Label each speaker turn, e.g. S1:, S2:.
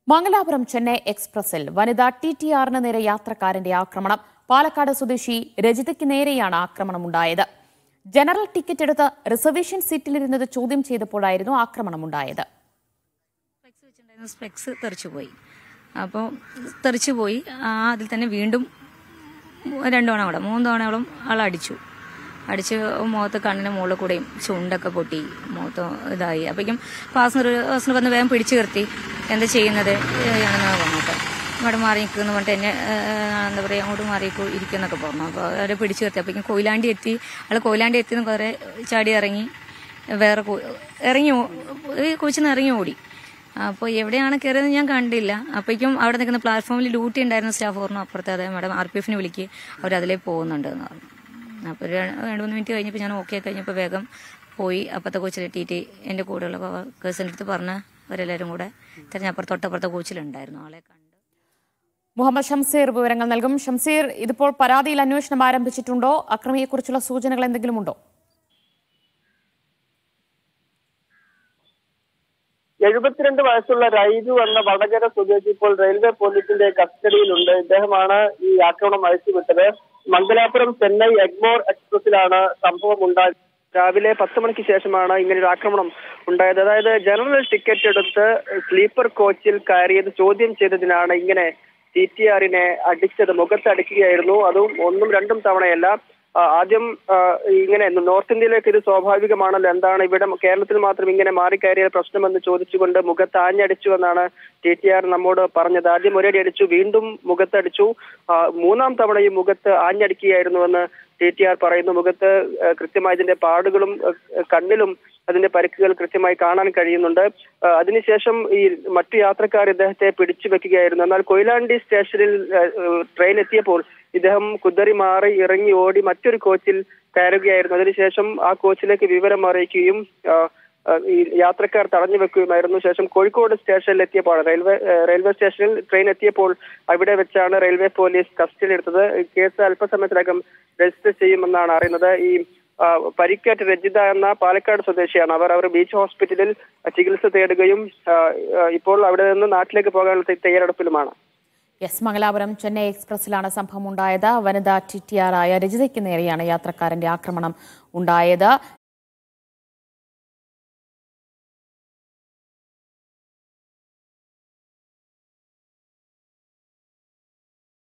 S1: മംഗലാപുരം ചെന്നൈ എക്സ്പ്രസിൽ വനിതാ T T ആറിന് നേരെ യാത്രക്കാരന്റെ ആക്രമണം പാലക്കാട് സ്വദേശി രജിതയ്ക്ക് നേരെയാണ് ആക്രമണമുണ്ടായത് ജനറൽ ടിക്കറ്റ് എടുത്ത് റിസർവേഷൻ സീറ്റിലിരുന്നത് ചോദ്യം ചെയ്തപ്പോഴായിരുന്നു ആക്രമണമുണ്ടായത്
S2: സ്പെക്സ് വെച്ചിട്ടുണ്ടായിരുന്ന സ്പെക്സ് തെറിച്ചു പോയി അപ്പോൾ തെറിച്ചു പോയി ആ അതിൽ തന്നെ വീണ്ടും രണ്ടു തവണ അവിടെ മൂന്ന് തവണയോളം ആൾ അടിച്ചു അടിച്ച് മുഖത്ത് കണ്ണിന് മുകളിൽ കൂടെയും ചുണ്ടൊക്കെ പൊട്ടി മുഖത്ത് ഇതായി അപ്പോഴേക്കും പാസഞ്ചർ പാസഞ്ചർ വന്ന് വേഗം പിടിച്ചു നിർത്തി എന്താ ചെയ്യുന്നത് ആണെന്നാണ് പറഞ്ഞിട്ട് ഇവിടെ മാറി നിൽക്കുന്നു പറഞ്ഞിട്ട് എന്നെ ഏഹ്, എന്താ പറയുക അങ്ങോട്ട് മാറി ഇരിക്കുന്നൊക്കെ പറഞ്ഞു അപ്പോൾ അവരെ പിടിച്ചു നിർത്തി അപ്പോഴേക്കും കൊയിലാണ്ടി എത്തി ആൾ കൊയിലാണ്ടി എത്തി കുറേ ചാടി ഇറങ്ങി വേറെ കോ- ഇറങ്ങി ഓ- ഈ കൊച്ചിന്ന് ഇറങ്ങി ഓടി അപ്പോൾ എവിടെയാണ് കയറിയത് ഞാൻ കണ്ടില്ല അപ്പോഴേക്കും അവിടെ നിൽക്കുന്ന പ്ലാറ്റ്ഫോമിൽ ഡ്യൂട്ടി ഉണ്ടായിരുന്ന സ്റ്റാഫ് പറഞ്ഞു അപ്പുറത്തെ അതെ മാഡം ആർ പി എഫിന് വിളിക്ക് അവർ അതിലേ പോകുന്നുണ്ട് എന്ന് പറഞ്ഞു അപ്പോൾ ഒരു രണ്ട് മൂന്ന് മിനിറ്റ് കഴിഞ്ഞപ്പോൾ ഞാൻ ഓക്കെ കഴിഞ്ഞപ്പോൾ വേഗം പോയി അപ്പുറത്തെ കോച്ചിലെത്തിയിട്ട് എൻ്റെ കൂടെയുള്ള കേസിൻ്റെ അടുത്ത് പറഞ്ഞ് അവരെല്ലാവരും കൂടെ തിരഞ്ഞപ്പുറത്ത് തൊട്ടപ്പുറത്തെ കോച്ചിലുണ്ടായിരുന്നു ആളെ കണ്ട്
S1: മുഹമ്മദ് ഷംസീർ വിവരങ്ങൾ നൽകും ഷംസീർ ഇതിപ്പോൾ പരാതിയിൽ അന്വേഷണം ആരംഭിച്ചിട്ടുണ്ടോ അക്രമിയെക്കുറിച്ചുള്ള സൂചനകൾ എന്തെങ്കിലും ഉണ്ടോ
S3: എഴുപത്തിരണ്ട് വയസ്സുള്ള റൈജു എന്ന വടകര സ്വദേശി ഇപ്പോൾ റെയിൽവേ പോലീസിന്റെ കസ്റ്റഡിയിലുണ്ട് ഇദ്ദേഹമാണ് ഈ ആക്രമണം അയച്ചുവിട്ടത് മംഗലാപുരം ചെന്നൈ എഗ്മോർ എക്സ്പ്രസിലാണ് സംഭവം ഉണ്ടായത് രാവിലെ പത്ത് മണിക്ക് ശേഷമാണ് ഇങ്ങനെ ഒരു ആക്രമണം ഉണ്ടായത് അതായത് ജനറൽ ടിക്കറ്റ് എടുത്ത് സ്ലീപ്പർ കോച്ചിൽ കയറിയത് ചോദ്യം ചെയ്തതിനാണ് ഇങ്ങനെ ടി ടി ആറിനെ അടിച്ചത് മുഖത്ത് അടിക്കുകയായിരുന്നു അതും ഒന്നും രണ്ടും തവണയല്ല ആ, ആദ്യം ആ, ഇങ്ങനെ നോർത്ത് ഇന്ത്യയിലേക്ക് ഇത് സ്വാഭാവികമാണല്ലോ എന്താണ് ഇവിടെ കേരളത്തിൽ മാത്രം ഇങ്ങനെ മാറിക്കയറിയ പ്രശ്നമെന്ന് ചോദിച്ചുകൊണ്ട് മുഖത്ത് ആഞ്ഞടിച്ചു എന്നാണ് ടി ടി ആർ നമ്മോട് പറഞ്ഞത് ആദ്യം ഒരടി അടിച്ചു വീണ്ടും മുഖത്തടിച്ചു ആ, മൂന്നാം തവണയും മുഖത്ത് ആഞ്ഞടിക്കുകയായിരുന്നുവെന്ന് ടി ടി ആർ പറയുന്നു മുഖത്ത് ആ, കൃത്യമായി ഇതിന്റെ പാടുകളും ആ, കണ്ണിലും അതിന്റെ പരിക്കുകൾ കൃത്യമായി കാണാൻ കഴിയുന്നുണ്ട് ആ, അതിനുശേഷം ഈ മറ്റു യാത്രക്കാർ ഇദ്ദേഹത്തെ പിടിച്ചു വെക്കുകയായിരുന്നു എന്നാൽ കൊയിലാണ്ടി സ്റ്റേഷനിൽ ആ, ട്രെയിൻ എത്തിയപ്പോൾ ഇദ്ദേഹം കുതറി മാറി ഇറങ്ങി ഓടി മറ്റൊരു കോച്ചിൽ കയറുകയായിരുന്നു അതിനുശേഷം ആ കോച്ചിലേക്ക് വിവരം അറിയിക്കുകയും ആ, ആ, ഈ യാത്രക്കാർ തടഞ്ഞു വെക്കുകയുമായിരുന്നു ശേഷം കോഴിക്കോട് സ്റ്റേഷനിൽ എത്തിയപ്പോൾ റെയിൽവേ ആ, റെയിൽവേ സ്റ്റേഷനിൽ ട്രെയിൻ എത്തിയപ്പോൾ അവിടെ വെച്ചാണ് റെയിൽവേ പോലീസ് കസ്റ്റഡിയിൽ എടുത്തത് ഈ കേസ് അല്പസമയത്തിനകം രജിസ്റ്റർ ചെയ്യുമെന്നാണ് അറിയുന്നത് ഈ ആ, പരിക്കേറ്റ രജിത എന്ന പാലക്കാട് സ്വദേശിയാണ് അവർ അവർ ബീച്ച് ഹോസ്പിറ്റലിൽ ചികിത്സ തേടുകയും ആ, ആ, ഇപ്പോൾ അവിടെ നിന്ന് നാട്ടിലേക്ക് പോകാനുള്ള തയ്യ- തയ്യാറെടുപ്പിലുമാണ്
S1: യെസ് മംഗലാപുരം ചെന്നൈ എക്സ്പ്രസിലാണ് സംഭവം ഉണ്ടായത് വനിതാ ടി ടി ആർ ആയ രജിതയ്ക്ക് നേരെയാണ് യാത്രക്കാരന്റെ ആക്രമണം ഉണ്ടായത്